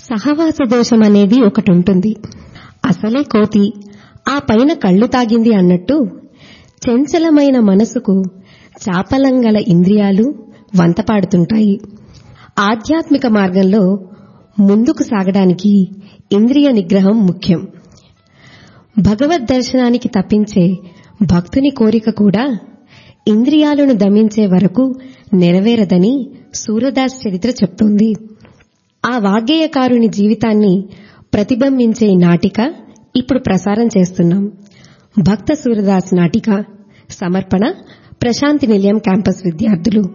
సహవాస దోషం అనేది ఒకటి ఉంటుంది అసలే కోతి ఆ పైన కళ్ళు తాగింది అన్నట్టు చంచలమైన మనసుకు చాపలంగల ఇంద్రియాలు వంతపాడుతుంటాయి ఆధ్యాత్మిక మార్గంలో ముందుకు సాగడానికి ఇంద్రియ నిగ్రహం ముఖ్యం భగవద్ దర్శనానికి తప్పించే భక్తుని కోరిక కూడా ఇంద్రియాలను దమించే వరకు నెరవేరదని సూరదాస్ చరిత్ర చెప్తోంది ఆ వాగ్గేయకారుని జీవితాన్ని ప్రతిబింబించే నాటిక ఇప్పుడు ప్రసారం చేస్తున్నాం భక్త సూరదాస్ నాటిక సమర్పణ ప్రశాంతి నిలయం క్యాంపస్ విద్యార్థులు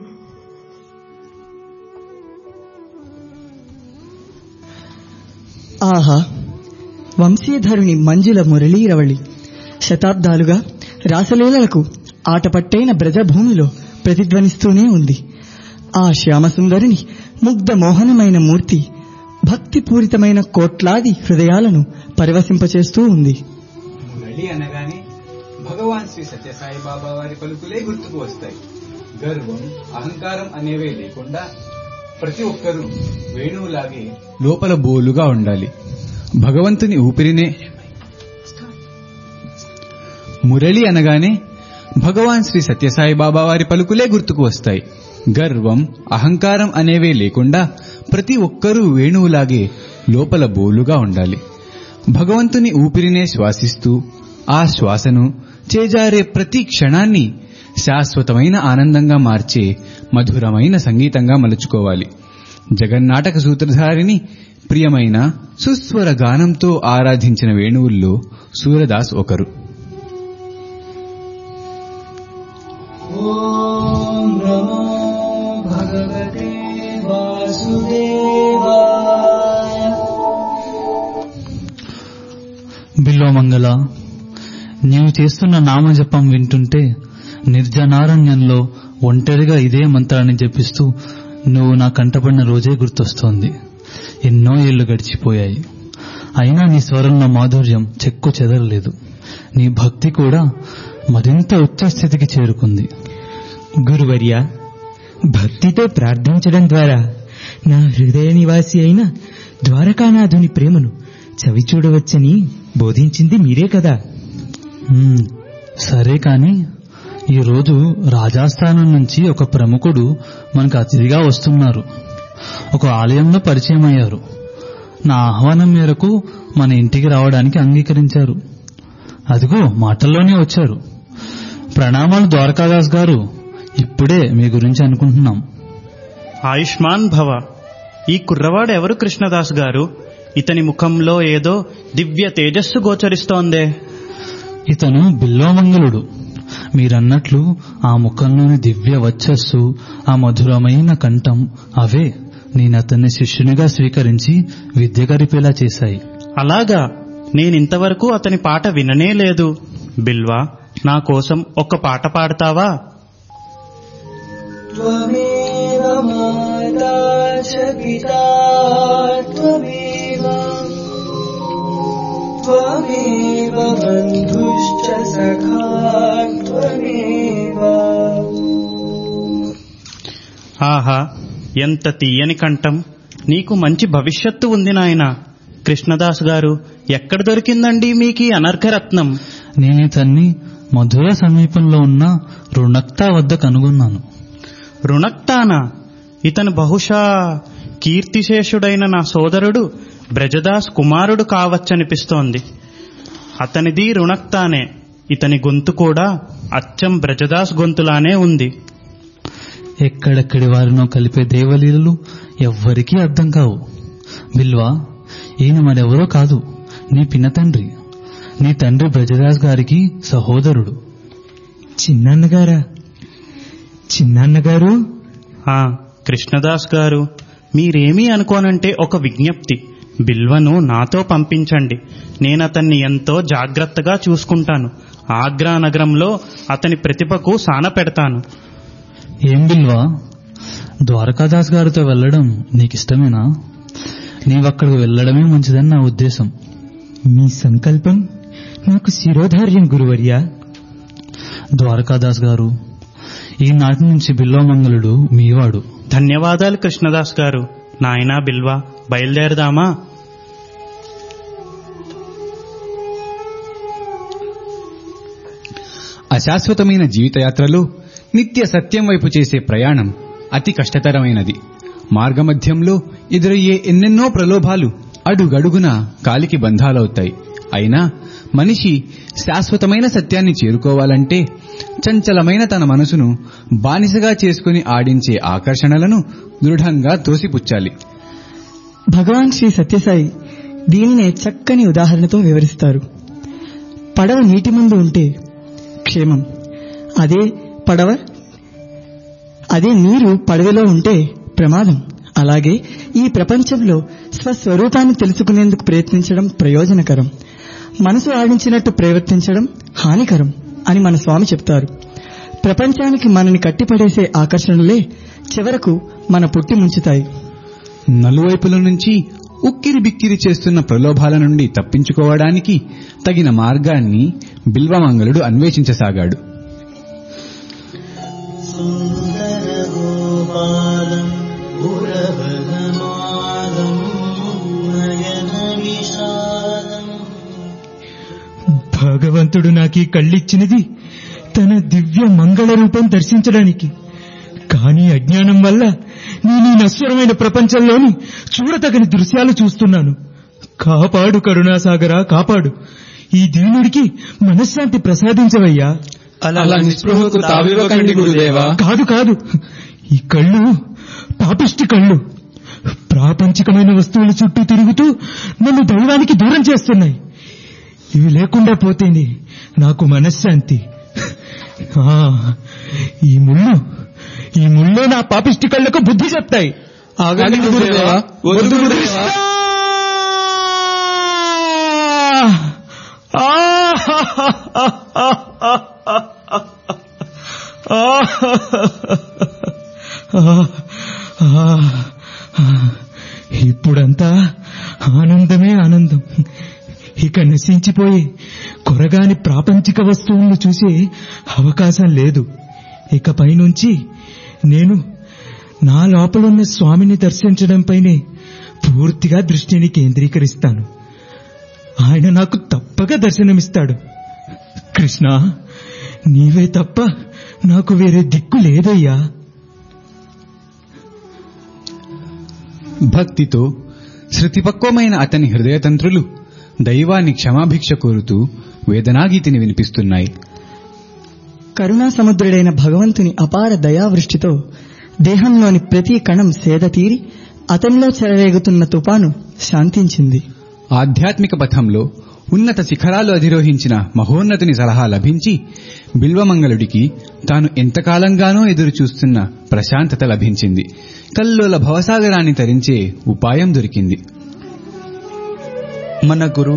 ఆహా వంశీధరుని మంజుల మురళీరవళి శతాబ్దాలుగా రాసలీలలకు ఆటపట్టైన బ్రజభూమిలో ప్రతిధ్వనిస్తూనే ఉంది ఆ శ్యామసుందరిని ముగ్ధ మోహనమైన మూర్తి భక్తిపూరితమైన కోట్లాది హృదయాలను పరివసింపచేస్తూ ఉంది మురళి అనగానే భగవాన్ శ్రీ సత్యసాయి బాబా వారి పలుకులే గుర్తుకు వస్తాయి గర్వం అహంకారం అనేవే లేకుండా ప్రతి ఒక్కరూ వేణువులాగే లోపల బోలుగా ఉండాలి భగవంతుని ఊపిరినే మురళి అనగానే భగవాన్ శ్రీ సత్యసాయి బాబా వారి పలుకులే గుర్తుకు వస్తాయి గర్వం అహంకారం అనేవే లేకుండా ప్రతి ఒక్కరూ వేణువులాగే లోపల బోలుగా ఉండాలి భగవంతుని ఊపిరినే శ్వాసిస్తూ ఆ శ్వాసను చేజారే ప్రతి క్షణాన్ని శాశ్వతమైన ఆనందంగా మార్చే మధురమైన సంగీతంగా మలుచుకోవాలి జగన్నాటక సూత్రధారిని ప్రియమైన సుస్వర గానంతో ఆరాధించిన వేణువుల్లో సూరదాస్ ఒకరు ॐ नमो भगवते वासुदेवाय బిల్వమంగళ నీవు చేస్తున్న నామజపం వింటుంటే నిర్జనారణ్యంలో ఒంటరిగా ఇదే మంత్రాన్ని జపిస్తూ నువ్వు నా కంటపడిన రోజే గుర్తొస్తోంది ఎన్నో ఏళ్లు గడిచిపోయాయి అయినా నీ స్వరంలో మాధుర్యం చెక్కు చెదరలేదు నీ భక్తి కూడా మరింత ఉచ్చస్థితికి చేరుకుంది గురువర్య భక్తితో ప్రార్థించడం ద్వారా నా హృదయ నివాసి అయిన ద్వారకానాథుని ప్రేమను చవిచూడవచ్చని బోధించింది మీరే కదా మ్మ్. సరే కాని ఈరోజు రాజాస్థానం నుంచి ఒక ప్రముఖుడు మనకు అతిథిగా వస్తున్నారు ఒక ఆలయంలో పరిచయం అయ్యారు నా ఆహ్వానం మేరకు మన ఇంటికి రావడానికి అంగీకరించారు అదిగో మాటల్లోనే వచ్చారు ప్రణామాలు ద్వారకాదాస్ గారు ఇప్పుడే మీ గురించి అనుకుంటున్నాం ఆయుష్మాన్ భవ ఈ కుర్రవాడు ఎవరు కృష్ణదాస్ గారు ఇతని ముఖంలో ఏదో దివ్య తేజస్సు గోచరిస్తోందే ఇతను బిల్వమంగళుడు మీరన్నట్లు ఆ ముఖంలోని దివ్య వచ్చస్సు ఆ మధురమైన కంఠం అవే నేనతన్ని శిష్యునిగా స్వీకరించి విద్య గరిపేలా చేశాయి అలాగా నేనింతవరకు అతని పాట విననే లేదు బిల్వా నా కోసం ఒక పాట పాడతావా त्वमेव माता च पिता त्वमेव त्वमेव बन्धुश्च सखा त्वमेव ఆహా ఎంత తీయని కంఠం నీకు మంచి భవిష్యత్తు ఉంది నాయన కృష్ణదాస్ గారు ఎక్కడ దొరికిందండి మీకు ఈ అనర్ఘరత్నం నేనితన్ని మధుర సమీపంలో ఉన్న రుణక్తా వద్ద కనుగొన్నాను రుణక్తానా ఇతను బహుశా కీర్తిశేషుడైన నా సోదరుడు బ్రజదాస్ కుమారుడు కావచ్చనిపిస్తోంది అతనిది రుణక్తానే ఇతని గొంతు కూడా అచ్చం బ్రజదాస్ గొంతులానే ఉంది ఎక్కడెక్కడి వారినో కలిపే దేవలీలలు ఎవ్వరికీ అర్థం కావు బిల్వా ఈయన మరెవరో కాదు నీ పినతండ్రి నీ తండ్రి బ్రజదాస్ గారికి సహోదరుడు చిన్నన్నగారా చిన్నన్నగారు ఆ కృష్ణదాస్ గారు మీరేమీ అనుకోనంటే ఒక విజ్ఞప్తి బిల్వను నాతో పంపించండి నేనతన్ని ఎంతో జాగ్రత్తగా చూసుకుంటాను ఆగ్రా నగరంలో అతని ప్రతిభకు సాన పెడతాను ఏం బిల్వా ద్వారకాదాస్ గారితో వెళ్ళడం నీకిష్టమేనా నీవక్కడికి వెళ్ళడమే మంచిదని నా ఉద్దేశం మీ సంకల్పం నాకు శిరోధార్యం గురువర్య ద్వారకాదాస్ గారు ఈనాటి నుంచి బిల్వమంగళుడు మీవాడు ధన్యవాదాలు కృష్ణదాస్ గారు నాయనా బిల్వా బయలుదేరదామా అశాశ్వతమైన జీవితయాత్రలో నిత్య సత్యం వైపు చేసే ప్రయాణం అతి కష్టతరమైనది మార్గమధ్యంలో ఎదురయ్యే ఎన్నెన్నో ప్రలోభాలు అడుగడుగున కాలికి బంధాలవుతాయి అయినా మనిషి శాశ్వతమైన సత్యాన్ని చేరుకోవాలంటే చంచలమైన తన మనసును బానిసగా చేసుకుని ఆడించే ఆకర్షణలను దృఢంగా తోసిపుచ్చాలి భగవాన్ శ్రీ సత్యసాయి దీనినే చక్కని ఉదాహరణతో వివరిస్తారు పడవ నీటి ముందు ఉంటే క్షేమం అదే పడవ అదే నీరు పడవలో ఉంటే ప్రమాదం అలాగే ఈ ప్రపంచంలో స్వస్వరూపాన్ని తెలుసుకునేందుకు ప్రయత్నించడం ప్రయోజనకరం మనసు ఆడించినట్టు ప్రవర్తించడం హానికరం అని మన స్వామి చెప్తారు ప్రపంచానికి మనని కట్టిపడేసే ఆకర్షణలే చివరకు మన పుట్టి ముంచుతాయి నలువైపుల నుంచి ఉక్కిరి బిక్కిరి చేస్తున్న ప్రలోభాల నుండి తప్పించుకోవడానికి తగిన మార్గాన్ని బిల్వమంగళుడు అన్వేషించసాగాడు सुन्दरगोपालम् पुरभगमादम् नयनविशालम् భగవంతుడు నాకీ కళ్ళిచ్చినది తన దివ్య మంగళ రూపం దర్శించడానికి కానీ అజ్ఞానం వల్ల నేను ఈ నశ్వరమైన ప్రపంచంలోని చూడతగని దృశ్యాలు చూస్తున్నాను కాపాడు కరుణాసాగరా కాపాడు ఈ దీనుడికి మనశ్శాంతి ప్రసాదించవయ్యా అలా నిస్పృహకు తావివ్వకండి గురుదేవా కాదు కాదు ఈ కళ్ళు పాపిష్టి కళ్ళు ప్రాపంచికమైన వస్తువుల చుట్టూ తిరుగుతూ నన్ను దైవానికి దూరం చేస్తున్నాయి ఇవి లేకుండా పోతేనే నాకు మనశ్శాంతి ఆ, ఈ ముళ్ళు ఈ ముళ్ళే నా పాపిష్టి కళ్ళకు బుద్ధి చెప్తాయి ఆగండి గురుదేవా వద్దు గురుదేవా ఇప్పుడంతా ఆనందమే ఆనందం ఇక నశించిపోయి కొరగాని ప్రాపంచిక వస్తువులను చూసే అవకాశం లేదు ఇకపై నుంచి నేను నా లోపలున్న స్వామిని దర్శించడంపైనే పూర్తిగా దృష్టిని కేంద్రీకరిస్తాను ఆయన నాకు తప్పక దర్శనమిస్తాడు కృష్ణ నీవే తప్ప నాకు వేరే దిక్కు లేదయ్యా భక్తితో శృతిపక్వమైన అతని హృదయతంత్రులు దైవాన్ని క్షమాభిక్ష కోరుతూ వేదనాగీతిని వినిపిస్తున్నాయి కరుణా సముద్రుడైన భగవంతుని అపార దయావృష్టితో దేహంలోని ప్రతి కణం సేద తీరి అతనిలో చెలరేగుతున్న తుపాను శాంతించింది ఆధ్యాత్మిక పథంలో ఉన్నత శిఖరాలు అధిరోహించిన మహోన్నతుని సలహా లభించి బిల్వమంగళుడికి తాను ఎంతకాలంగానో ఎదురు చూస్తున్న ప్రశాంతత లభించింది కల్లోల భవసాగరాన్ని తరించే ఉపాయం దొరికింది మన గురు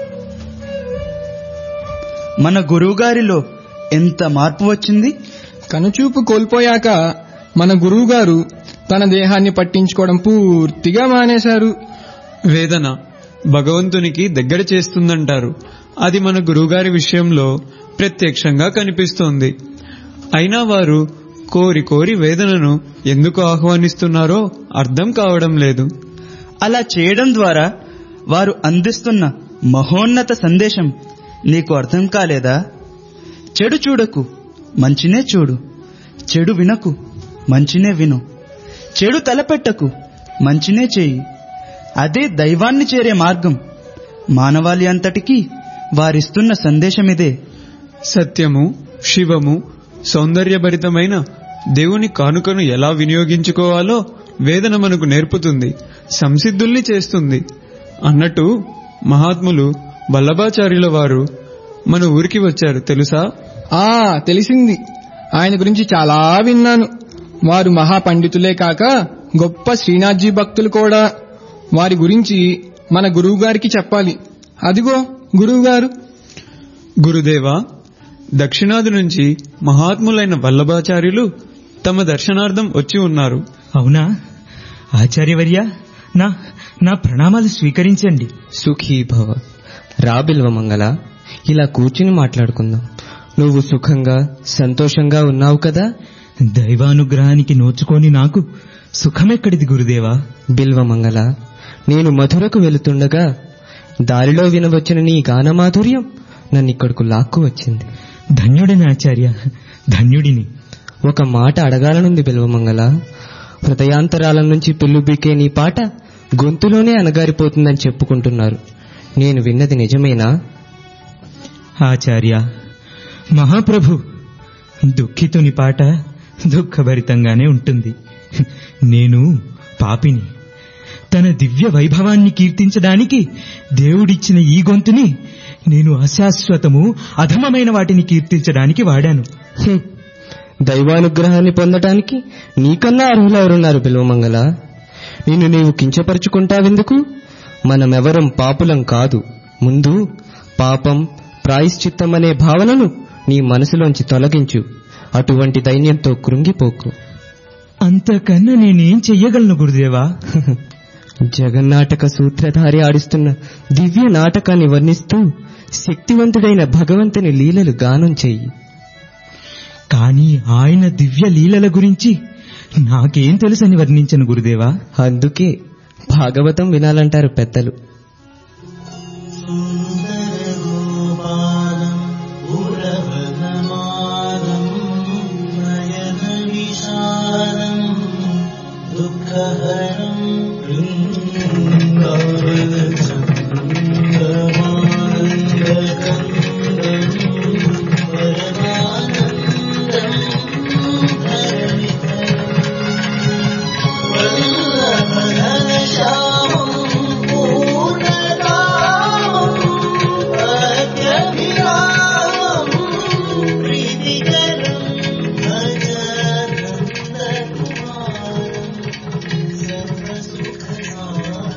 మన గురువుగారిలో ఎంత మార్పు వచ్చింది కనుచూపు కోల్పోయాక మన గురువుగారు తన దేహాన్ని పట్టించుకోవడం పూర్తిగా మానేశారు వేదన భగవంతునికి దగ్గర చేస్తుందంటారు అది మన గురువుగారి విషయంలో ప్రత్యక్షంగా కనిపిస్తోంది అయినా వారు కోరి కోరి వేదనను ఎందుకు ఆహ్వానిస్తున్నారో అర్థం కావడం లేదు అలా చేయడం ద్వారా వారు అందిస్తున్న మహోన్నత సందేశం నీకు అర్థం కాలేదా చెడు చూడకు మంచినే చూడు చెడు వినకు మంచినే విను చెడు తలపెట్టకు మంచినే చేయి అదే దైవాన్ని చేరే మార్గం మానవాళి అంతటికీ వారిస్తున్న సందేశమిదే సత్యము శివము సౌందర్యభరితమైన దేవుని కానుకను ఎలా వినియోగించుకోవాలో వేదన మనకు నేర్పుతుంది సంసిద్ధుల్ని చేస్తుంది అన్నట్టు మహాత్ములు వల్లభాచార్యుల వారు మన ఊరికి వచ్చారు తెలుసా ఆ తెలిసింది ఆయన గురించి చాలా విన్నాను వారు మహాపండితులే కాక గొప్ప శ్రీనాథ్జీ భక్తులు కూడా వారి గురించి మన గురువు గారికి చెప్పాలి అదిగో గురువు గారు గురుదేవా దక్షిణాది నుంచి మహాత్ములైన వల్లభాచార్యులు తమ దర్శనార్థం వచ్చి ఉన్నారు అవునా ఆచార్యవర్య నా నా ప్రణామాలు స్వీకరించండి సుఖీ భవ రా బిల్వమంగళ ఇలా కూర్చుని మాట్లాడుకుందాం నువ్వు సుఖంగా సంతోషంగా ఉన్నావు కదా దైవానుగ్రహానికి నోచుకొని నాకు సుఖమెక్కడిది గురుదేవా బిల్వమంగళ నేను మధురకు వెళుతుండగా దారిలో వినవచ్చిన నీ గానమాధుర్యం నన్ను ఇక్కడకు లాక్కు వచ్చింది ధన్యుడిని ఆచార్య ధన్యుడిని ఒక మాట అడగాలనుంది బిల్వమంగళ హృదయాంతరాల నుంచి పెళ్ళుబికే నీ పాట గొంతులోనే అనగారిపోతుందని చెప్పుకుంటున్నారు నేను విన్నది నిజమేనా ఆచార్య మహాప్రభు దుఃఖితుని పాట దుఃఖభరితంగానే ఉంటుంది నేను పాపిని తన దివ్య వైభవాన్ని కీర్తించడానికి దేవుడిచ్చిన ఈ గొంతుని నేను అశాశ్వతము అధమమైన వాటిని కీర్తించడానికి వాడాను హ్మ్. దైవానుగ్రహాన్ని పొందటానికి నీకన్నా అర్హులెవరున్నారు బిల్వమంగళ నిన్ను నీవు కించపరుచుకుంటావెందుకు మనమెవరం పాపులం కాదు ముందు పాపం ప్రాయశ్చిత్తం అనే భావనను నీ మనసులోంచి తొలగించు అటువంటి దైన్యంతో కృంగిపోకు అంతకన్నా నేనేం చెయ్యగలను గురుదేవా జగన్నాటక సూత్రధారి ఆడిస్తున్న దివ్య నాటకాన్ని వర్ణిస్తూ శక్తివంతుడైన భగవంతుని లీలలు గానం చెయ్యి కానీ ఆయన దివ్య లీలల గురించి నాకేం తెలుసని వర్ణించను గురుదేవా అందుకే భాగవతం వినాలంటారు పెద్దలు సుందరగోపాలం ఉరవనమాలం నయనవిశాలం దుఃఖహరం బృందావనచంద్రమానందకందం పరమానందం ధరణిధరం వల్లభనశ్యామం పూర్ణకామం అత్యభిరామం ప్రీతికరం భజనందకుమారం సర్వసుఖసారం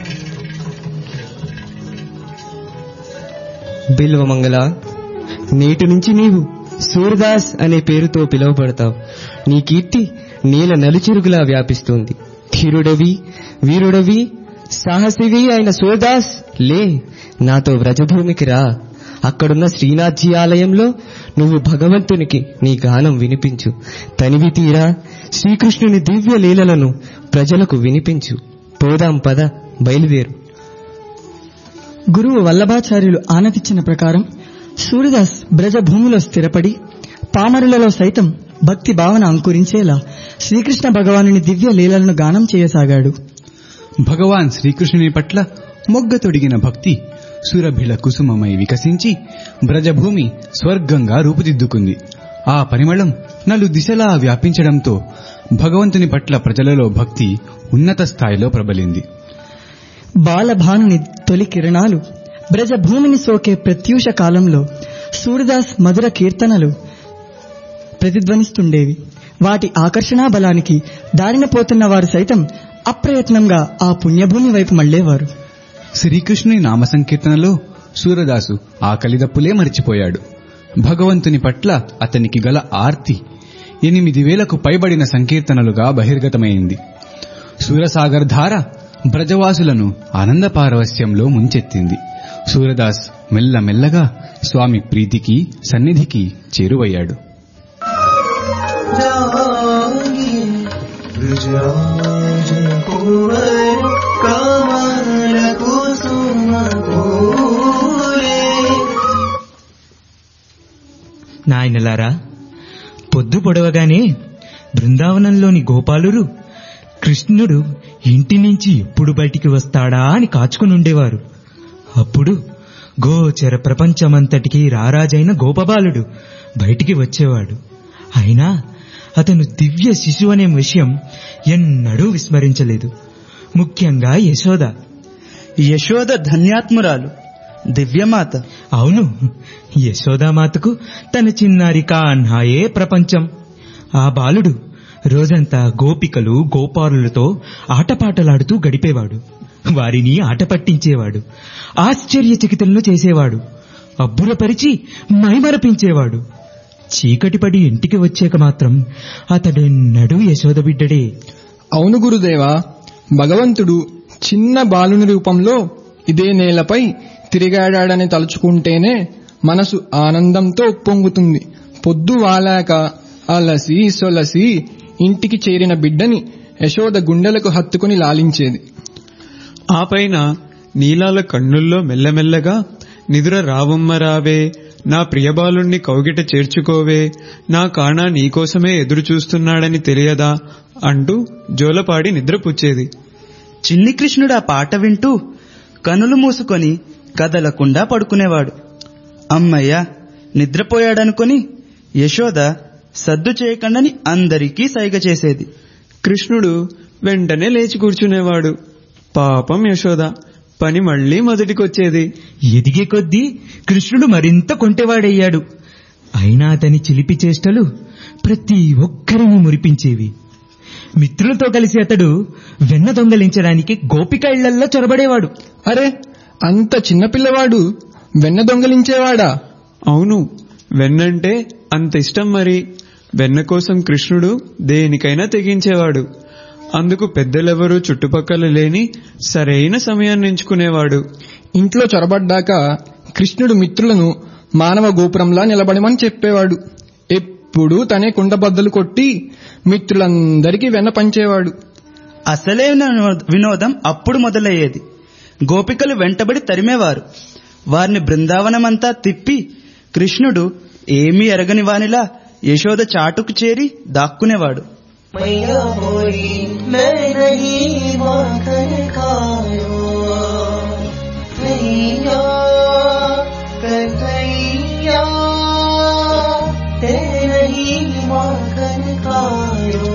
బిల్వమంగళ నేటి నుంచి నీవు సూర్దాస్ అనే పేరుతో పిలువబడతావు నీ కీర్తి నీల నలుచిరుగులా వ్యాపిస్తోంది ధీరుడవి వీరుడవి సాహసివి అయిన సూర్దాస్ లే నాతో వ్రజభూమికి రా అక్కడున్న శ్రీనాథ్జీ ఆలయంలో నువ్వు భగవంతునికి నీ గానం వినిపించు తనివి తీరా శ్రీకృష్ణుని దివ్య లీలలను ప్రజలకు వినిపించు పోదాం పద బయలుదేరు గురువు వల్లభాచార్యులు ఆనతిచ్చిన ప్రకారం సూర్యదాస్ బ్రజభూమిలో స్థిరపడి పామరులలో సైతం భక్తి భావన అంకురించేలా శ్రీకృష్ణ భగవానుని దివ్య లీలలను గానం చేయసాగాడు భగవాన్ శ్రీకృష్ణుని పట్ల మొగ్గ తొడిగిన భక్తి సురభిళ కుసుమమై వికసించి బ్రజభూమి స్వర్గంగా రూపుదిద్దుకుంది ఆ పరిమళం నలు దిశలా వ్యాపించడంతో భగవంతుని పట్ల ప్రజలలో భక్తి ఉన్నత స్థాయిలో ప్రబలింది బాలభానుని తొలి కిరణాలు బ్రజభూమిని సోకే ప్రత్యూష కాలంలో సూర్యదాస్ మధుర కీర్తనలు ప్రతిధ్వనిస్తుండేవి వాటి ఆకర్షణా బలానికి దారిన పోతున్న వారు సైతం అప్రయత్నంగా ఆ పుణ్యభూమి వైపు మళ్లేవారు శ్రీకృష్ణుని నామ సంకీర్తనలో సూరదాసు ఆకలిదప్పులే మరిచిపోయాడు భగవంతుని పట్ల అతనికి గల ఆర్తి ఎనిమిది వేలకు పైబడిన సంకీర్తనలుగా బహిర్గతమైంది సూరసాగర్ ధార బ్రజవాసులను ఆనంద పారవస్యంలో ముంచెత్తింది సూరదాస్ మెల్లమెల్లగా స్వామి ప్రీతికి సన్నిధికి చేరువయ్యాడు जागे ब्रजराज कुंवर कमल कुसुम पूरे నాయనలారా పొద్దు పొడవగానే బృందావనంలోని గోపాలురు కృష్ణుడు ఇంటి నుంచి ఎప్పుడు బయటికి వస్తాడా అని కాచుకుని ఉండేవారు అప్పుడు గోచర ప్రపంచమంతటికి రారాజైన గోపబాలుడు బయటికి వచ్చేవాడు అయినా అతను దివ్య శిశువు అనే విషయం ఎన్నడూ విస్మరించలేదు ముఖ్యంగా యశోద యశోద ధన్యాత్మురాలు దివ్యమాత అవును యశోదామాతకు తన చిన్నారి కాన్హాయే ప్రపంచం ఆ బాలుడు రోజంతా గోపికలు గోపారులతో ఆటపాటలాడుతూ గడిపేవాడు వారిని ఆట పట్టించేవాడు ఆశ్చర్యచకితులను చేసేవాడు అబ్బురపరిచి మైమరపించేవాడు చీకటిపడి ఇంటికి వచ్చాక మాత్రం అతడెన్నడూ యశోద బిడ్డడే అవును గురుదేవా భగవంతుడు చిన్న బాలుని రూపంలో ఇదే నేలపై తిరిగాడాడని తలుచుకుంటేనే మనసు ఆనందంతో పొంగుతుంది పొద్దు వాలాక అలసి సొలసి ఇంటికి చేరిన బిడ్డని యశోద గుండెలకు హత్తుకుని లాలించేది ఆ పైన నీలాల కన్నుల్లో మెల్లమెల్లగా నిదుర రావమ్మ రావే నా ప్రియబాలుణ్ణి కౌగిట చేర్చుకోవే నా కాణా నీకోసమే ఎదురు చూస్తున్నాడని తెలియదా అంటూ జోలపాడి నిద్రపుచ్చేది చిన్ని కృష్ణుడు ఆ పాట వింటూ కనులు మూసుకొని కదలకుండా పడుకునేవాడు అమ్మయ్య నిద్రపోయాడనుకొని యశోద సద్దు చేయకుండాని అందరికీ సైగ చేసేది కృష్ణుడు వెంటనే లేచి కూర్చునేవాడు పాపం యశోద పని మళ్లీ మొదటికొచ్చేది ఎదిగే కొద్దీ కృష్ణుడు మరింత కొంటెవాడయ్యాడు అయినా అతని చిలిపి చేష్టలు ప్రతి ఒక్కరిని మురిపించేవి మిత్రులతో కలిసి అతడు వెన్న దొంగలించడానికి గోపిక ఇళ్లల్లో చొరబడేవాడు అరే అంత చిన్న పిల్లవాడు వెన్న దొంగలించేవాడా అవును వెన్నంటే అంత ఇష్టం మరి వెన్న కోసం కృష్ణుడు దేనికైనా తెగించేవాడు అందుకు పెద్దలెవరూ చుట్టుపక్కల లేని సరైన సమయాన్ని ఎంచుకునేవాడు ఇంట్లో చొరబడ్డాక కృష్ణుడు మిత్రులను మానవ గోపురంలా నిలబడమని చెప్పేవాడు ఎప్పుడూ తనే కుండబద్దలు కొట్టి మిత్రులందరికీ వెన్న పంచేవాడు అసలే వినో- వినోదం అప్పుడు మొదలయ్యేది గోపికలు వెంటబడి తరిమేవారు వారిని బృందావనమంతా తిప్పి కృష్ణుడు ఏమీ ఎరగని వానిలా యశోద చాటుకు చేరి దాక్కునేవాడు मैया बोली मैं नहीं माखन खायो नैया कन्हैया ते नहीं माखन खायो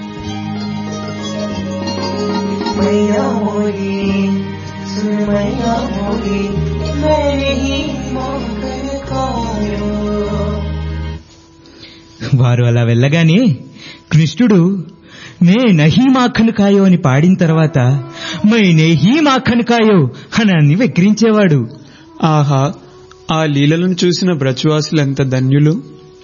मैया बोली सुन मैया बोली मैं नहीं माखन खायो వారు అలా వెళ్ళగానే కృష్ణుడు నే నహీ మాఖను కాయో అని పాడిన తర్వాత మై నెహీ మాఖను కాయో అని అన్ని వెక్కిరించేవాడు ఆహా ఆ లీలలను చూసిన బ్రజవాసులెంత ధన్యులు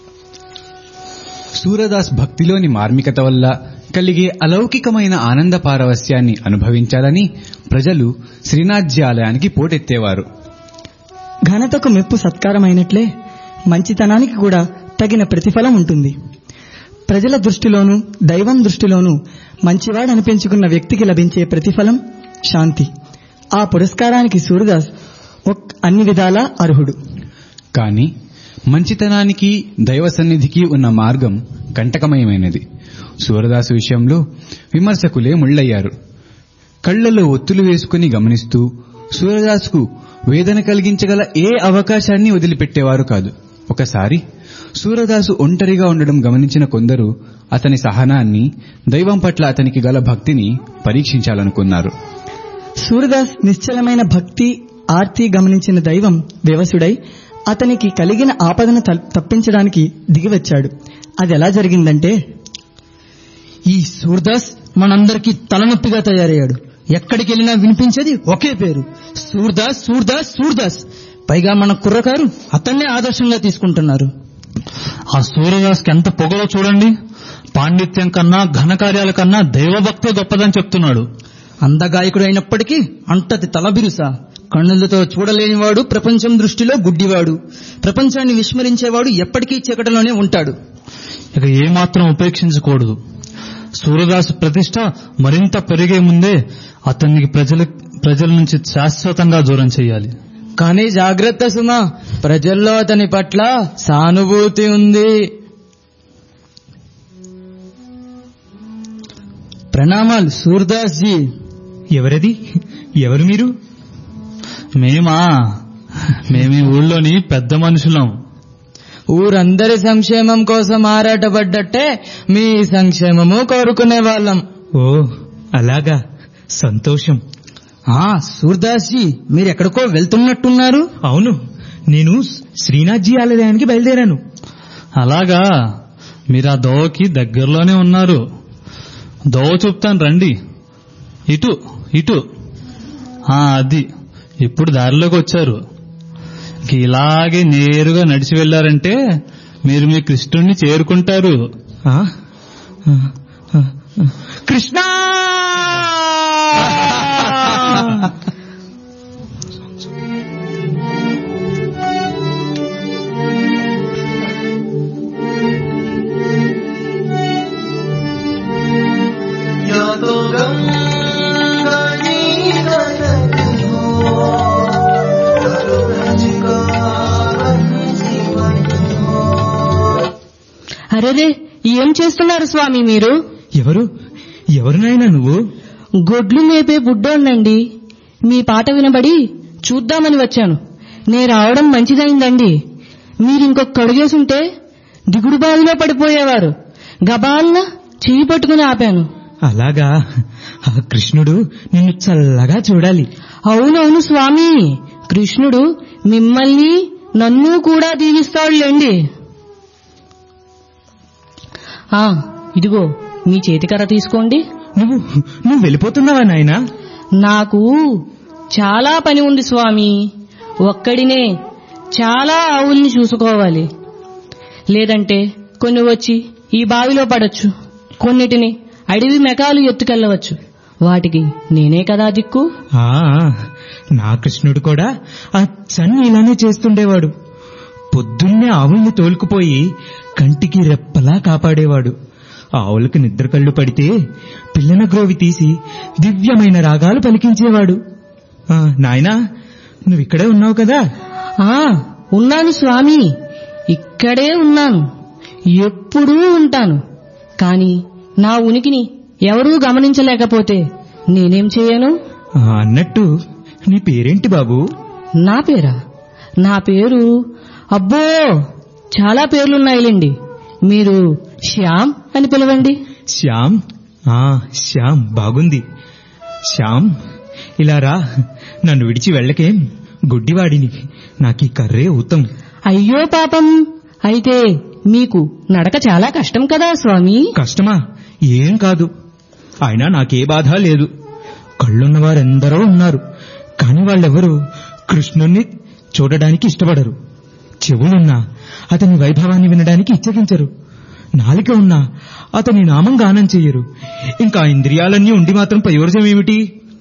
సూరదాస్ భక్తిలోని మార్మికత వల్ల కలిగే అలౌకికమైన ఆనంద పారవస్యాన్ని అనుభవించాలని ప్రజలు శ్రీనాథ్జీ ఆలయానికి పోటెత్తేవారు ఘనతకు మెప్పు సత్కారమైనట్లే మంచితనానికి కూడా తగిన ప్రతిఫలం ఉంటుంది ప్రజల దృష్టిలోనూ దైవం దృష్టిలోనూ మంచివాడనిపించుకున్న వ్యక్తికి లభించే ప్రతిఫలం శాంతి ఆ పురస్కారానికి సూర్యదాస్ ఒక్- అన్ని విధాలా అర్హుడు కాని మంచితనానికి దైవ సన్నిధికి ఉన్న మార్గం కంటకమయమైనది సూరదాసు విషయంలో విమర్శకులే ముళ్ళయ్యారు కళ్లలో ఒత్తులు వేసుకుని గమనిస్తూ సూరదాసుకు వేదన కలిగించగల ఏ అవకాశాన్ని వదిలిపెట్టేవారు కాదు ఒకసారి సూరదాసు ఒంటరిగా ఉండడం గమనించిన కొందరు అతని సహనాన్ని దైవం పట్ల అతనికి గల భక్తిని పరీక్షించాలనుకున్నారు సూర్యదాస్ నిశ్చలమైన భక్తి ఆర్తి గమనించిన దైవం వ్యవసుడై అతనికి కలిగిన ఆపదను తల్- తప్పించడానికి దిగివచ్చాడు అది ఎలా జరిగిందంటే ఈ సూర్దాస్ మనందరికీ తలనొప్పిగా తయారయ్యాడు ఎక్కడికి వెళ్ళినా వినిపించేది ఒకే పేరు సూర్దాస్ సూర్దాస్ సూర్దాస్ పైగా మన కుర్రకారు అతన్నే ఆదర్శంగా తీసుకుంటున్నారు ఆ సూర్యదాస్కి ఎంత పొగలో చూడండి పాండిత్యం కన్నా ఘనకార్యాల కన్నా దైవభక్తే గొప్పదని చెప్తున్నాడు అందగాయకుడు అయినప్పటికీ అంటది తలబిరుసా కన్నులతో చూడలేనివాడు ప్రపంచం దృష్టిలో గుడ్డివాడు ప్రపంచాన్ని విస్మరించేవాడు ఎప్పటికీ చీకటిలోనే ఉంటాడు ఇక ఏమాత్రం ఉపేక్షించకూడదు సూర్యదాసు ప్రతిష్ట మరింత పెరిగే ముందే అతనికి ప్రజల ప్రజల నుంచి శాశ్వతంగా దూరం చేయాలి కానీ జాగ్రత్త సుమా ప్రజల్లో అతని పట్ల సానుభూతి ఉంది ప్రణామాలు సూర్దాస్ జీ ఎవరది ఎవరు మీరు మేమా మేమీ ఊళ్ళోని పెద్ద మనుషులం ఊరందరి సంక్షేమం కోసం ఆరాటపడ్డట్టే మీ సంక్షేమము కోరుకునే వాళ్ళం ఓ అలాగా సంతోషం ఆ సూర్దాస్ జీ మీరు ఎక్కడికో వెళ్తున్నట్టున్నారు అవును నేను శ్రీనాథ్జీ ఆలయానికి బయలుదేరాను అలాగా మీరు ఆ దోవకి దగ్గరలోనే ఉన్నారు దోవ చూపుతాను రండి ఇటు ఇటు ఆ అది ఇప్పుడు దారిలోకి వచ్చారు ఇక ఇలాగే నేరుగా నడిచి వెళ్ళారంటే మీరు మీ కృష్ణుణ్ణి చేరుకుంటారు ఆ? ఆ, ఆ, ఆ. కృష్ణ या तो गंगा नीदन అరెరే ఏం చేస్తున్నారు స్వామి మీరు ఎవరు ఎవరు నాయనా నువ్వు గొడ్లు మేపే బుడ్డోండండి మీ పాట వినబడి చూద్దామని వచ్చాను నే రావడం మంచిదైందండి మీరింకొక అడుగేసుంటే దిగుడు బావిలో పడిపోయేవారు గబాల్న చెయ్యి పట్టుకుని ఆపాను అలాగా ఆ కృష్ణుడు నిన్ను చల్లగా చూడాలి అవునవును స్వామి కృష్ణుడు మిమ్మల్ని నన్ను కూడా దీవిస్తాడులేండి ఆ ఇదిగో మీ చేతికర్ర తీసుకోండి నువ్వు నువ్వు వెళ్ళిపోతున్నావా నాయనా నాకు చాలా పని ఉంది స్వామి ఒక్కడినే చాలా ఆవుల్ని చూసుకోవాలి లేదంటే కొన్ని వచ్చి ఈ బావిలో పడొచ్చు కొన్నిటిని అడవి మెకాలు ఎత్తుకెళ్లవచ్చు వాటికి నేనే కదా దిక్కు ఆ నా కృష్ణుడు కూడా అచ్చన్ని ఇలానే చేస్తుండేవాడు పొద్దున్నే ఆవుల్ని తోలుకుపోయి కంటికి రెప్పలా కాపాడేవాడు ఆవులకు నిద్ర కళ్ళు పడితే పిల్లన గ్రోవి తీసి దివ్యమైన రాగాలు పలికించేవాడు ఆ, నాయనా నువ్విక్కడే ఉన్నావు కదా ఆ ఉన్నాను స్వామి ఇక్కడే ఉన్నాను ఎప్పుడూ ఉంటాను కాని నా ఉనికిని ఎవరూ గమనించలేకపోతే నేనేం చేయను ఆ, అన్నట్టు నీ పేరేంటి బాబు నా పేరా నా పేరు అబ్బో చాలా పేర్లున్నాయిలేండి మీరు శ్యామ్ అని పిలవండి శ్యామ్ ఆ శ్యామ్ బాగుంది శ్యామ్ ఇలా రా నన్ను విడిచి వెళ్ళకేం గుడ్డివాడిని నాకీ కర్రే ఊతం అయ్యో పాపం అయితే మీకు నడక చాలా కష్టం కదా స్వామి కష్టమా ఏం కాదు అయినా నాకే బాధ లేదు కళ్ళున్నవారెందరో ఉన్నారు కాని వాళ్ళెవరూ కృష్ణుణ్ణి చూడడానికి ఇష్టపడరు చెవులున్నా అతని వైభవాన్ని వినడానికి ఇచ్చగించరు నాలిక ఉన్నా అతని నామం గానం చెయ్యరు ఇంకా ఇంద్రియాలన్నీ ఉండి మాత్రం ప్రయోజనం ఏమిటి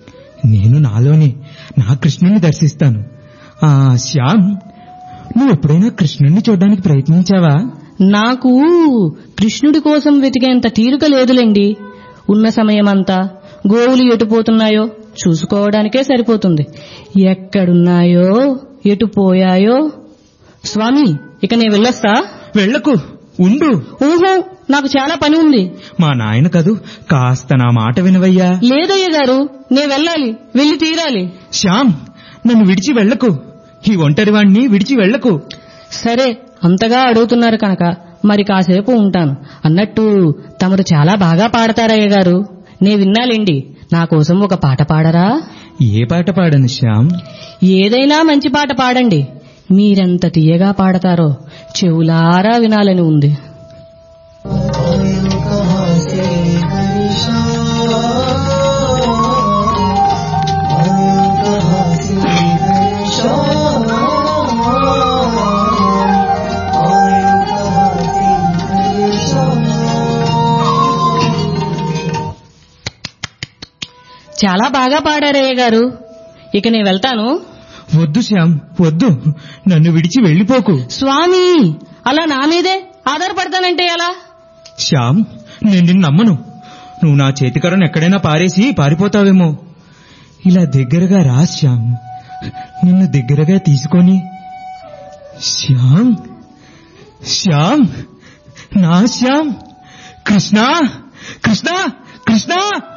నేను నాలోనే నా కృష్ణుని దర్శిస్తాను ఆ శ్యామ్ నువ్వు ఎప్పుడైనా కృష్ణుణ్ణి చూడడానికి ప్రయత్నించావా నాకు కృష్ణుడి కోసం వెతికేంత తీరిక లేదులేండి ఉన్న సమయమంతా గోవులు ఎటుపోతున్నాయో చూసుకోవడానికే సరిపోతుంది ఎక్కడున్నాయో ఎటు పోయాయో స్వామి ఇక నేను వెళ్ళొస్తా వెళ్ళకు ఉండు ఊహో నాకు చాలా పని ఉంది మా నాయన కదూ కాస్త నా మాట వినవయ్యా లేదయ్య గారు నే వెళ్ళాలి వెళ్ళి తీరాలి శ్యామ్ నన్ను విడిచి వెళ్ళకు ఈ ఒంటరివాణ్ణి విడిచి వెళ్ళకు సరే అంతగా అడుగుతున్నారు కనుక మరి కాసేపు ఉంటాను అన్నట్టు తమరు చాలా బాగా పాడతారయ్య గారు నే విన్నాలేండి నా కోసం ఒక పాట పాడరా ఏ పాట పాడను శ్యామ్ ఏదైనా మంచి పాట పాడండి మీరెంత తీయగా పాడతారో చెవులారా వినాలని ఉంది చాలా బాగా పాడారయ్య గారు ఇక నేను వెళ్తాను వద్దు శ్యామ్ వద్దు నన్ను విడిచి వెళ్ళిపోకు స్వామి అలా నా మీదే ఆధారపడతానంటే ఎలా శ్యామ్ నేను నిన్ను నమ్మను నువ్వు నా చేతికరను ఎక్కడైనా పారేసి పారిపోతావేమో ఇలా దగ్గరగా రా శ్యామ్ నిన్ను దగ్గరగా తీసుకొని శ్యామ్ శ్యామ్ నా శ్యామ్ కృష్ణ కృష్ణ కృష్ణ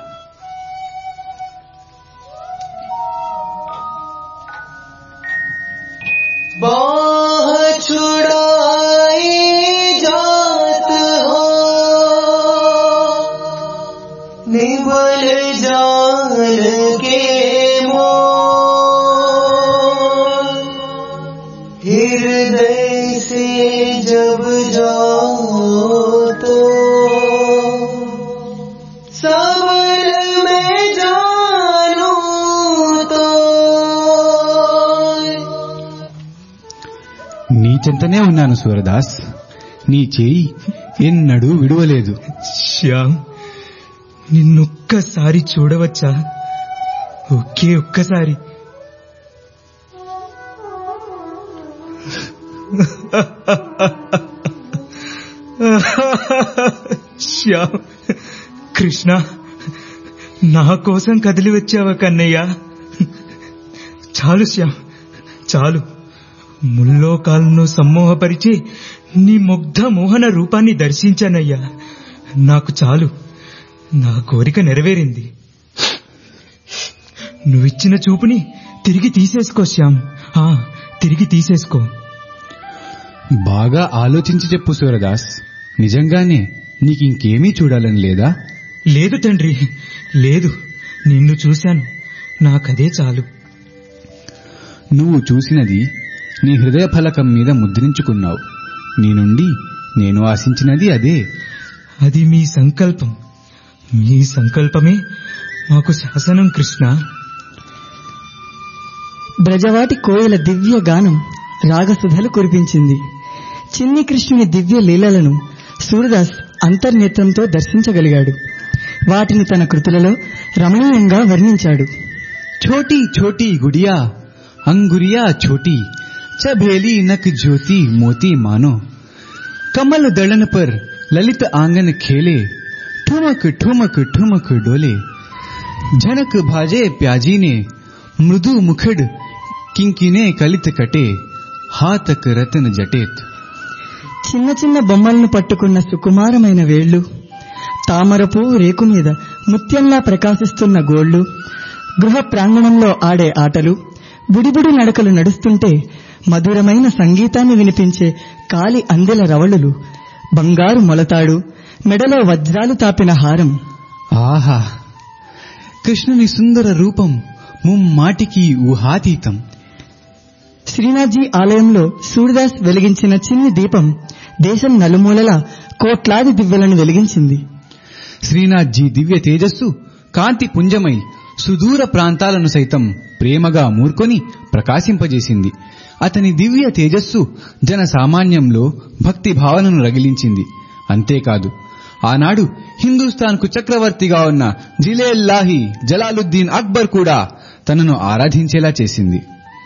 बाह छुड़ाए जात हो निबल जाल के मोर हृदय से जब जाओ तो सबल में जानू तो నీ చెంతనే ఉన్నాను సూరదాస్ నీ చేయి ఎన్నడూ విడువలేదు శ్యామ్ నిన్నొక్కసారి చూడవచ్చా ఒకే ఒక్కసారి శ్యామ్ కృష్ణ నా కోసం కదిలి వచ్చావా కన్నయ్య చాలు శ్యామ్ చాలు ముల్లోకాలను సమ్మోహపరిచి నీ ముగ్ధ మోహన రూపాన్ని దర్శించానయ్యా నాకు చాలు నా కోరిక నెరవేరింది నువ్విచ్చిన చూపుని తిరిగి తీసేసుకో శ్యామ్ ఆ, తిరిగి తీసేసుకో బాగా ఆలోచించి చెప్పు సూరదాస్ నిజంగానే నీకింకేమీ చూడాలని లేదా లేదు తండ్రి లేదు నిన్ను చూశాను నాకదే చాలు నువ్వు చూసినది నీ హృదయ ఫలకం మీద ముద్రించుకున్నావు నీ నుండి నేను ఆశించినది అదే అది మీ సంకల్పం మీ సంకల్పమే మాకు శాసనం కృష్ణ బ్రజవాటి కోయిల దివ్య గానం రాగసుధలు కురిపించింది చిన్ని కృష్ణుని దివ్య లీలలను సూర్యదాస్ అంతర్నేత్రంతో దర్శించగలిగాడు వాటిని తన కృతులలో రమణీయంగా వర్ణించాడు छोटी छोटी गुड़िया अंगुरिया छोटी चभेली नक ज्योति मोती मानो कमल दड़न पर ललित आंगन खेले ठुमक ठुमक ठुमक डोले झनक भाजे प्याजी ने मृदु मुखड़ किंकिने कलित कटे हातक रतन जटेत చిన్న చిన్న బొమ్మలను పట్టుకున్న సుకుమారమైన వేళ్లు తామరపు రేకు మీద ముత్యంలా ప్రకాశిస్తున్న గోళ్లు గృహ ప్రాంగణంలో ఆడే ఆటలు బుడిబుడి నడకలు నడుస్తుంటే మధురమైన సంగీతాన్ని వినిపించే కాలి అందెల రవళులు బంగారు మొలతాడు మెడలో వజ్రాలు తాపిన హారం ఆహా కృష్ణుని సుందర రూపం ముమ్మాటికి ఊహాతీతం శ్రీనాథ్జీ ఆలయంలో సూర్యదాస్ వెలిగించిన చిన్ని దీపం దేశం నలుమూలలా కోట్లాది దివ్యలను వెలిగించింది శ్రీనాథ్జీ దివ్య తేజస్సు కాంతి పుంజమై సుదూర ప్రాంతాలను సైతం ప్రేమగా మూర్కొని ప్రకాశింపజేసింది అతని దివ్య తేజస్సు జన సామాన్యంలో భక్తి భావనను రగిలించింది అంతేకాదు ఆనాడు హిందూస్థాన్కు చక్రవర్తిగా ఉన్న జిలేల్లాహి జలాలుద్దీన్ అక్బర్ కూడా తనను ఆరాధించేలా చేసింది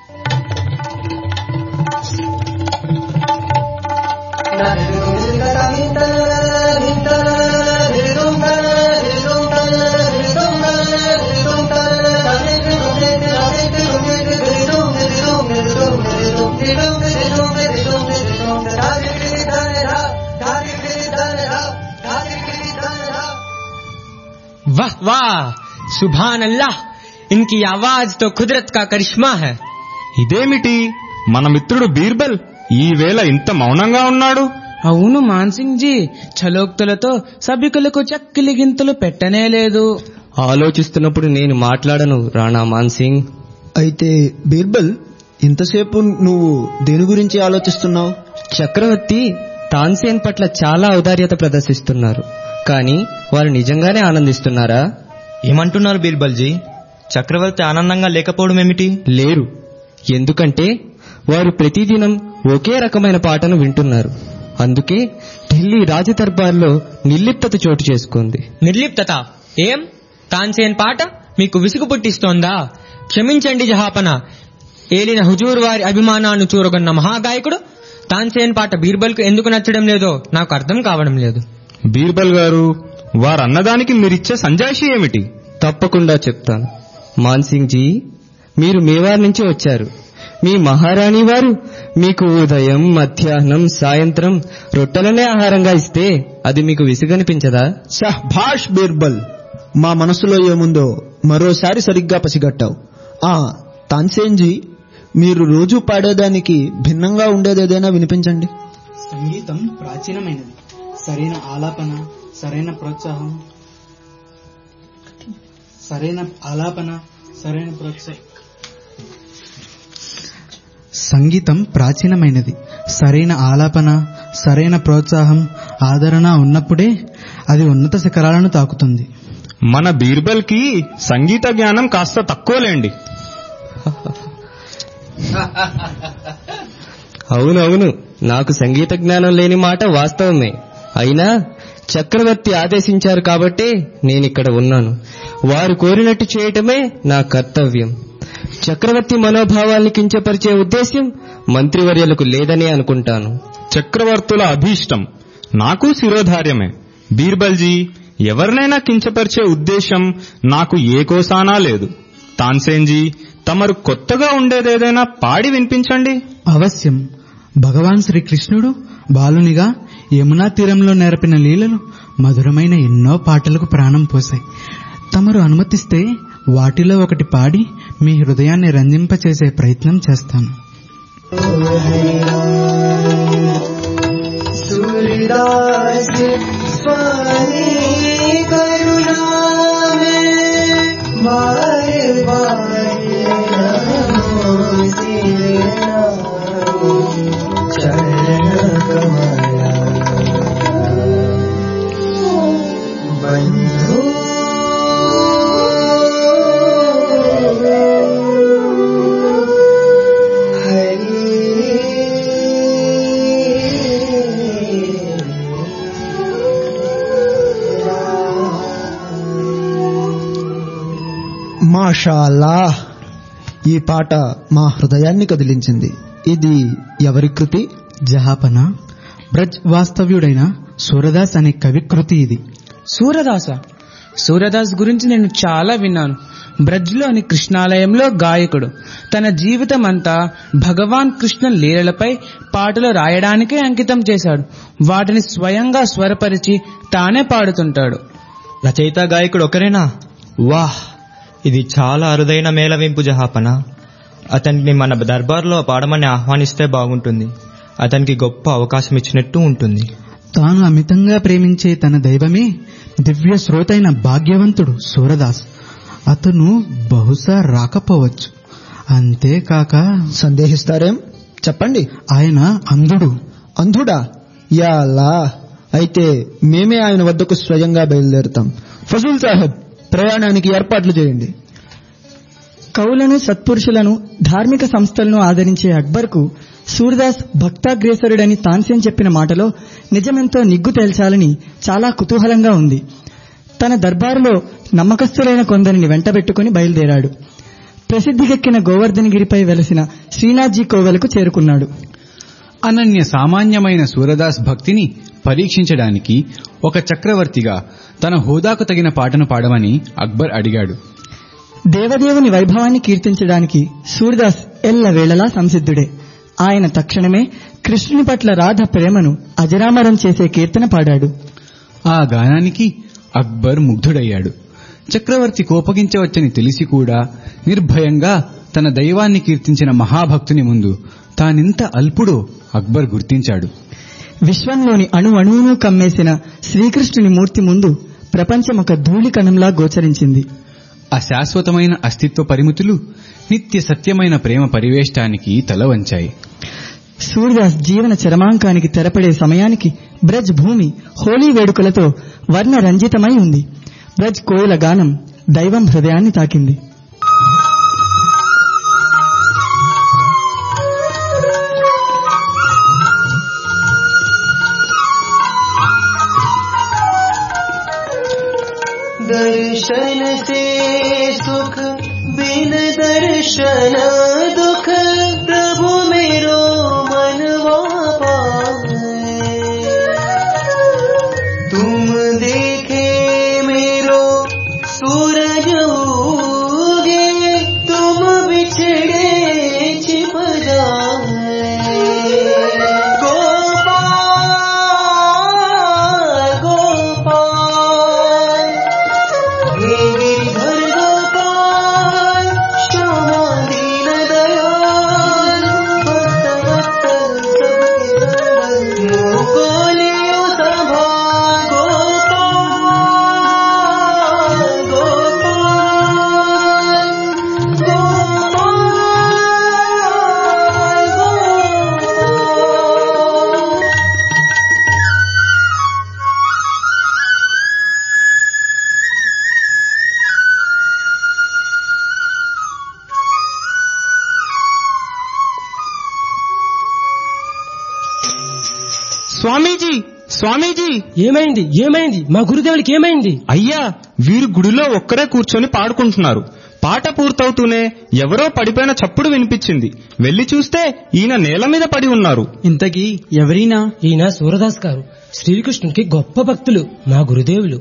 वाह वाह सुभान अल्लाह इनकी आवाज तो कुदरत का करिश्मा है ఇదేమిటి మన మిత్రుడు బీర్బల్ ఈ వేళ ఇంత మౌనంగా ఉన్నాడు అవును మాన్సింగ్ జీ ఛలోక్తులతో సభికులకు చక్కిలి గింతలు పెట్టనే లేదు ఆలోచిస్తున్నప్పుడు నేను మాట్లాడను రాణా మాన్సింగ్ అయితే బీర్బల్ ఇంతసేపు నువ్వు దేని గురించి ఆలోచిస్తున్నావు చక్రవర్తి తాన్సేన్ పట్ల చాలా ఔదార్యత ప్రదర్శిస్తున్నారు కానీ వారు నిజంగానే ఆనందిస్తున్నారా ఏమంటున్నారు బీర్బల్జీ చక్రవర్తి ఆనందంగా లేకపోవడం ఏమిటి లేరు ఎందుకంటే వారు ప్రతిదినం ఒకే రకమైన పాటను వింటున్నారు అందుకే ఢిల్లీ రాజదర్బార్లో నిర్లిప్తత చోటు చేసుకుంది నిర్లిప్తత ఏం తాన్సేన్ పాట మీకు విసుగు పుట్టిస్తోందా క్షమించండి జహాపన ఏలిన హుజూర్ వారి అభిమానాన్ని చూరగొన్న మహాగాయకుడు తాన్సేన్ పాట బీర్బల్కు ఎందుకు నచ్చడం లేదో నాకు అర్థం కావడం లేదు బీర్బల్ గారు వారన్నదానికి మీరిచ్చే సంజాయిషి ఏమిటి తప్పకుండా చెప్తాను మాన్సింగ్ జీ మీరు మేవార్ నుంచి వచ్చారు మీ మహారాణి వారు మీకు ఉదయం మధ్యాహ్నం సాయంత్రం రొట్టెలనే ఆహారంగా ఇస్తే అది మీకు విసుగనిపించదా భాష్ బీర్బల్ మా మనసులో ఏముందో మరోసారి సరిగ్గా పసిగట్టావు ఆ తాన్సేన్జీ మీరు రోజు పాడేదానికి భిన్నంగా ఉండేదేదైనా వినిపించండి సంగీతం ప్రాచీనమైనది సరైన ఆలాపన సరైన ప్రోత్సాహం సరైన ఆలాపన సరైన ప్రోత్సాహం సంగీతం ప్రాచీనమైనది సరైన ఆలాపన సరైన ప్రోత్సాహం ఆదరణ ఉన్నప్పుడే అది ఉన్నత శిఖరాలను తాకుతుంది మన బీర్బల్ కి సంగీత జ్ఞానం కాస్త తక్కువలేండి అవునవును నాకు సంగీత జ్ఞానం లేని మాట వాస్తవమే అయినా చక్రవర్తి ఆదేశించారు కాబట్టే నేనిక్కడ ఉన్నాను వారు కోరినట్టు చేయటమే నా కర్తవ్యం చక్రవర్తి మనోభావాల్ని కించపరిచే ఉద్దేశ్యం మంత్రివర్యులకు లేదనే అనుకుంటాను చక్రవర్తుల అభీష్టం నాకు శిరోధార్యమే బీర్బల్జీ ఎవరినైనా కించపరిచే ఉద్దేశం నాకు ఏ కోసానా లేదు తాన్సేన్జీ తమరు కొత్తగా ఉండేదేదైనా పాడి వినిపించండి అవశ్యం భగవాన్ శ్రీకృష్ణుడు బాలునిగా యమునా తీరంలో నేర్పిన లీలలు మధురమైన ఎన్నో పాటలకు ప్రాణం పోశాయి తమరు అనుమతిస్తే వాటిలో ఒకటి పాడి మీ హృదయాన్ని రంజింపచేసే ప్రయత్నం చేస్తాను सूरदास स्वामी करुणा में बार बार नमो सिरना चरण कमला बंधु మాషాల్లా ఈ పాట మా హృదయాన్ని కదిలించింది ఇది ఎవరి కృతి జహాపన బ్రజ్ వాస్తవ్యుడైన సూరదాస్ అనే కవి కృతి ఇది సూరదాస సూరదాస్ గురించి నేను చాలా విన్నాను బ్రజ్లోని కృష్ణాలయంలో గాయకుడు తన జీవితం అంతా భగవాన్ కృష్ణ లీలలపై పాటలు రాయడానికే అంకితం చేశాడు వాటిని స్వయంగా స్వరపరిచి తానే పాడుతుంటాడు రచయిత గాయకుడు ఒకరేనా వాహ్ ఇది చాలా అరుదైన మేళవింపు జహాపన అతన్ని మన దర్బార్లో పాడమని ఆహ్వానిస్తే బాగుంటుంది అతనికి గొప్ప అవకాశం ఇచ్చినట్టు ఉంటుంది తాను అమితంగా ప్రేమించే తన దైవమే దివ్య శ్రోతైన భాగ్యవంతుడు సూరదాస్ అతను బహుశా రాకపోవచ్చు అంతేకాక సందేహిస్తారేం చెప్పండి ఆయన అంధుడు అంధుడా యాలా అయితే మేమే ఆయన వద్దకు స్వయంగా బయలుదేరుతాం ఫజుల్ సాహెబ్ ప్రయాణానికి ఏర్పాట్లు చేయండి కవులను సత్పురుషులను ధార్మిక సంస్థలను ఆదరించే అక్బర్కు సూర్దాస్ భక్తాగ్రేసరుడని తాన్సేన్ చెప్పిన మాటలో నిజమెంతో నిగ్గు తేల్చాలని చాలా కుతూహలంగా ఉంది తన దర్బారులో నమ్మకస్తులైన కొందరిని వెంటబెట్టుకుని బయలుదేరాడు ప్రసిద్ధికెక్కిన గోవర్ధనగిరిపై వెలసిన శ్రీనాథ్జీ కోవెలకు చేరుకున్నాడు అనన్య సామాన్యమైన సూరదాస్ భక్తిని పరీక్షించడానికి ఒక చక్రవర్తిగా తన హోదాకు తగిన పాటను పాడమని అక్బర్ అడిగాడు దేవదేవుని వైభవాన్ని కీర్తించడానికి సూర్దాస్ ఎల్లవేళలా సంసిద్ధుడే ఆయన తక్షణమే కృష్ణుని పట్ల రాధ ప్రేమను అజరామరం చేసే కీర్తన పాడాడు ఆ గానానికి అక్బర్ ముగ్ధుడయ్యాడు చక్రవర్తి కోపగించవచ్చని తెలిసి కూడా నిర్భయంగా తన దైవాన్ని కీర్తించిన మహాభక్తుని ముందు తానింత అల్పుడో అక్బర్ గుర్తించాడు విశ్వంలోని అణు అణువును కమ్మేసిన శ్రీకృష్ణుని మూర్తి ముందు ప్రపంచం ఒక ధూళి కణంలా గోచరించింది అశాశ్వతమైన అస్తిత్వ పరిమితులు నిత్య సత్యమైన ప్రేమ పరివేష్టానికి తల వంచాయి సూర్యదాస్ జీవన చరమాంకానికి తెరపడే సమయానికి బ్రజ్ భూమి హోలీ వేడుకలతో వర్ణ రంజితమై ఉంది బ్రజ్ కోయిల గానం దైవం హృదయాన్ని తాకింది दर्शन से सुख बिन दर्शन दुख प्रभु मेरो मनवा पाए तुम देखे मेरो सूरज उगे तुम बिछड़े छिप जाए गोपाल गोपाल हे गिरिधर गोपाल श्यामा दीन दयाल भक्त वत्सल सबके सरल मोको लियो सभा गोपाल गोपाल गोपाल స్వామీజీ స్వామీజీ ఏమైంది ఏమైంది మా గురుదేవులకి ఏమైంది అయ్యా వీరు గుడిలో ఒక్కరే కూర్చొని పాడుకుంటున్నారు పాట పూర్తవుతూనే ఎవరో పడిపోయిన చప్పుడు వినిపించింది వెళ్లి చూస్తే ఈయన నేల మీద పడి ఉన్నారు ఇంతకీ ఎవరైనా ఈయన సూరదాస్ గారు శ్రీకృష్ణునికి గొప్ప భక్తులు మా గురుదేవులు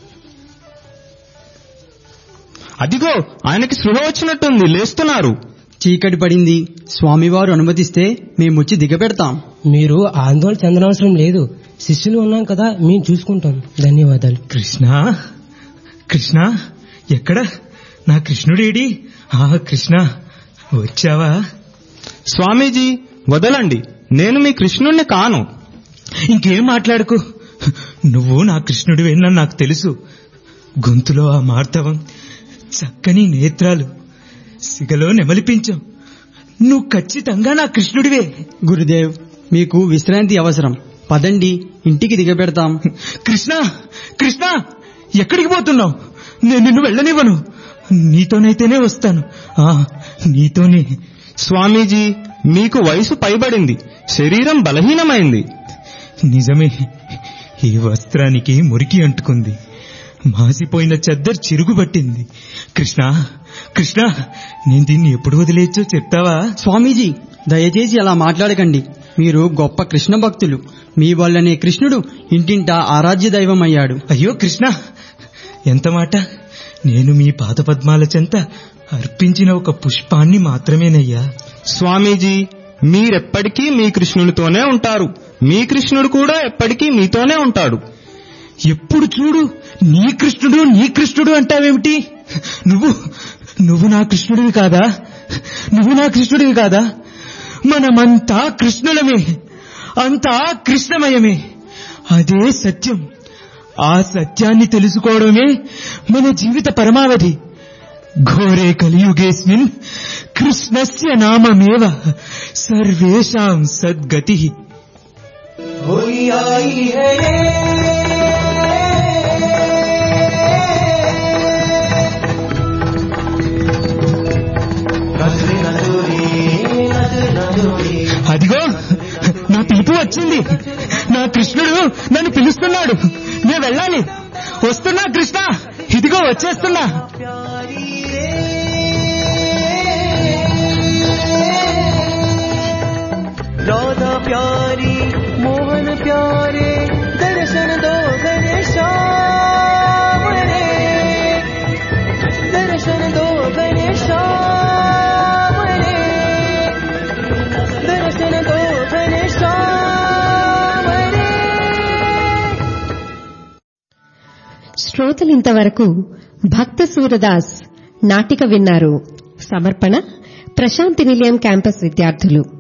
అదిగో ఆయనకి స్పృహ వచ్చినట్టుంది లేస్తున్నారు చీకటి పడింది స్వామివారు అనుమతిస్తే మేమొచ్చి దిగబెడతాం మీరు ఆందోళన చెందనవసరం లేదు శిష్యులు ఉన్నాం కదా మేము చూసుకుంటాం ధన్యవాదాలు కృష్ణ కృష్ణ ఎక్కడ నా కృష్ణుడేడి ఆ కృష్ణ వచ్చావా స్వామీజీ వదలండి నేను మీ కృష్ణుణ్ణి కాను ఇంకేం మాట్లాడుకు నువ్వు నా కృష్ణుడివేనని నాకు తెలుసు గొంతులో ఆ మార్తవం చక్కని నేత్రాలు సిగలో నెమలిపించాం నువ్వు ఖచ్చితంగా నా కృష్ణుడివే గురుదేవ్ మీకు విశ్రాంతి అవసరం పదండి ఇంటికి దిగబెడతాం కృష్ణ కృష్ణ ఎక్కడికి పోతున్నావు నేను నిన్ను వెళ్ళనివ్వను నీతోనైతేనే వస్తాను ఆ నీతోనే స్వామీజీ మీకు వయసు పైబడింది శరీరం బలహీనమైంది నిజమే ఈ వస్త్రానికి మురికి అంటుకుంది మాసిపోయిన చెద్దరు చిరుగుబట్టింది కృష్ణ కృష్ణ నేను దీన్ని ఎప్పుడు వదిలేచ్చో చెప్తావా స్వామీజీ దయచేసి అలా మాట్లాడకండి మీరు గొప్ప కృష్ణ భక్తులు మీ వల్లనే కృష్ణుడు ఇంటింటా ఆరాధ్య దైవం అయ్యాడు అయ్యో కృష్ణ ఎంత మాట నేను మీ పాదపద్మాల చెంత అర్పించిన ఒక పుష్పాన్ని మాత్రమేనయ్యా స్వామీజీ మీరెప్పటికీ మీ కృష్ణునితోనే ఉంటారు మీ కృష్ణుడు కూడా ఎప్పటికీ మీతోనే ఉంటాడు ఎప్పుడు చూడు నీ కృష్ణుడు నీ కృష్ణుడు అంటావేమిటి నువ్వు నువ్వు నా కృష్ణుడివి కాదా నువ్వు నా కృష్ణుడివి కాదా మనమంతా కృష్ణులమే అంతా కృష్ణమయమే అదే సత్యం ఆ సత్యాన్ని తెలుసుకోవడమే మన జీవిత పరమావధి ఘోరే కలియుగేస్మిన్ కృష్ణస్య నామమేవ సర్వేషాం సద్గతి होली आई है रे नच रे नच रे नच नच रे అదిగో నా పిలుపు వచ్చింది నా కృష్ణుడు నన్ను పిలుస్తున్నాడు నేను వెళ్ళాలి వస్తున్నా కృష్ణ ఇదిగో వచ్చేస్తున్నా राधा प्यारी मोहन प्यारे दर्शन दो घनश्याम रे दर्शन दो घनश्याम रे दर्शन दो घनश्याम रे శ్రోతలు ఇంతవరకు భక్త సూరదాస్ నాటిక విన్నారు సమర్పణ ప్రశాంతి నిలయం క్యాంపస్ విద్యార్థులు